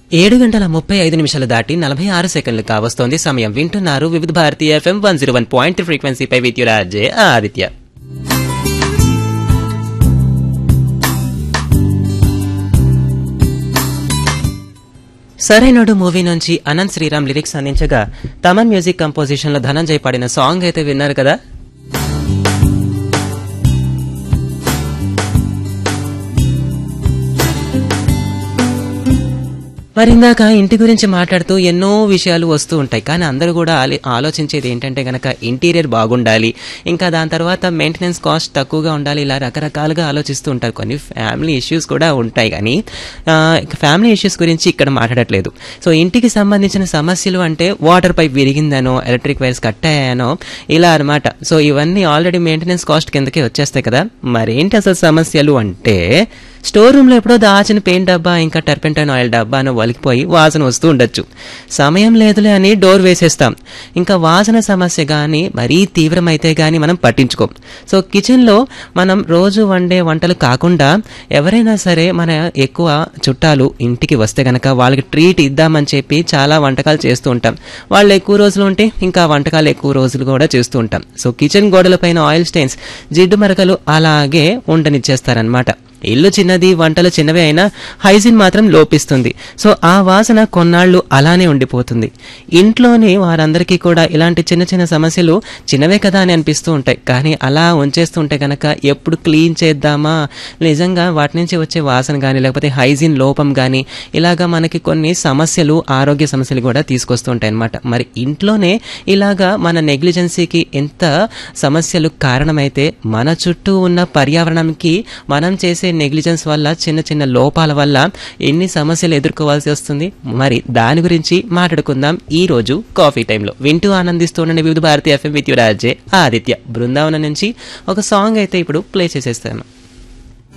ఏడు గంటల ముప్పై ఐదు నిమిషాలు దాటి నలభై ఆరు సెకండ్లు కావస్తోంది సమయం వింటున్నారు Vividh Bharati FM one zero one point ఫ్రీక్వెన్సీపై విద్యురాజే ఆదిత్య సరైనడు మూవీ నుంచి అనంత్ శ్రీరామ్ లిరిక్స్ అందించగా తమన్ మ్యూజిక్ కంపోజిషన్ లో ధనంజయ్ పాడిన సాంగ్ అయితే విన్నారు కదా మరి ఇందాక ఇంటి గురించి మాట్లాడుతూ ఎన్నో విషయాలు వస్తూ ఉంటాయి కానీ అందరూ కూడా ఆలి- ఆలోచించేది ఏంటంటే గనక ఇంటీరియర్ బాగుండాలి ఇంకా దాని తర్వాత మెయింటెనెన్స్ కాస్ట్ తక్కువగా ఉండాలి ఇలా రకరకాలుగా ఆలోచిస్తూ ఉంటారు కొన్ని ఫ్యామిలీ ఇష్యూస్ కూడా ఉంటాయి కానీ ఫ్యామిలీ ఇష్యూస్ గురించి ఇక్కడ మాట్లాడట్లేదు సో ఇంటికి సంబంధించిన సమస్యలు అంటే వాటర్ పైప్ విరిగిందనో ఎలక్ట్రిక్ వైర్స్ కట్ అయ్యానో ఇలా అన్నమాట సో ఇవన్నీ ఆల్రెడీ మెయింటెనెన్స్ కాస్ట్ కిందకే వచ్చేస్తాయి కదా మరేంటి అసలు సమస్యలు అంటే స్టోర్ రూమ్ లో ఎప్పుడో దాచిన పెయింట్ డబ్బా ఇంకా టర్పెంటైన్ ఆయిల్ డబ్బాను వలికిపోయి వాసన వస్తూ ఉండొచ్చు సమయం లేదులే అని డోర్ వేసేస్తాం ఇంకా వాసన సమస్య కానీ మరీ తీవ్రమైతే కానీ మనం పట్టించుకోం సో కిచెన్లో మనం రోజు వండే వంటలు కాకుండా ఎవరైనా సరే మన ఎక్కువ చుట్టాలు ఇంటికి వస్తే గనక వాళ్ళకి ట్రీట్ ఇద్దామని చెప్పి చాలా వంటకాలు చేస్తూ ఉంటాం వాళ్ళు ఎక్కువ రోజులు ఉంటే ఇంకా వంటకాలు ఎక్కువ రోజులు కూడా చేస్తూ ఉంటాం సో కిచెన్ గోడలపైన ఆయిల్ స్టెయిన్స్ జిడ్డు మరకలు అలాగే ఉండనిచ్చేస్తారనమాట ఇల్లు చిన్నది వంటలు చిన్నవే అయినా హైజీన్ మాత్రం లోపిస్తుంది సో ఆ వాసన కొన్నాళ్ళు అలానే ఉండిపోతుంది ఇంట్లోని వారందరికీ కూడా ఇలాంటి చిన్న చిన్న సమస్యలు చిన్నవే కదా అని అనిపిస్తూ ఉంటాయి కానీ అలా ఉంచేస్తుంటే కనుక ఎప్పుడు క్లీన్ చేద్దామా నిజంగా వాటి నుంచి వచ్చే వాసన కానీ లేకపోతే హైజీన్ లోపం కానీ ఇలాగా మనకి కొన్ని సమస్యలు ఆరోగ్య సమస్యలు కూడా తీసుకొస్తూ ఉంటాయి అన్నమాట మరి ఇంట్లోనే ఇలాగా మన నెగ్లిజెన్సీకి ఎంత సమస్యలు కారణమైతే మన చుట్టూ ఉన్న పర్యావరణంకి మనం చేసే నెగ్లిజెన్స్ వల్ల చిన్న చిన్న లోపాల వల్ల ఎన్ని సమస్యలు ఎదుర్కోవాల్సి వస్తుంది మరి దాని గురించి మాట్లాడుకుందాం ఈ రోజు కాఫీ టైంలో వింటూ ఆనందిస్తుండండి వివిధ భారతీయ ఎఫ్ఎం విత్ రాజే ఆదిత్య బృందావనం నుంచి ఒక సాంగ్ అయితే ఇప్పుడు ప్లే చేసేస్తాను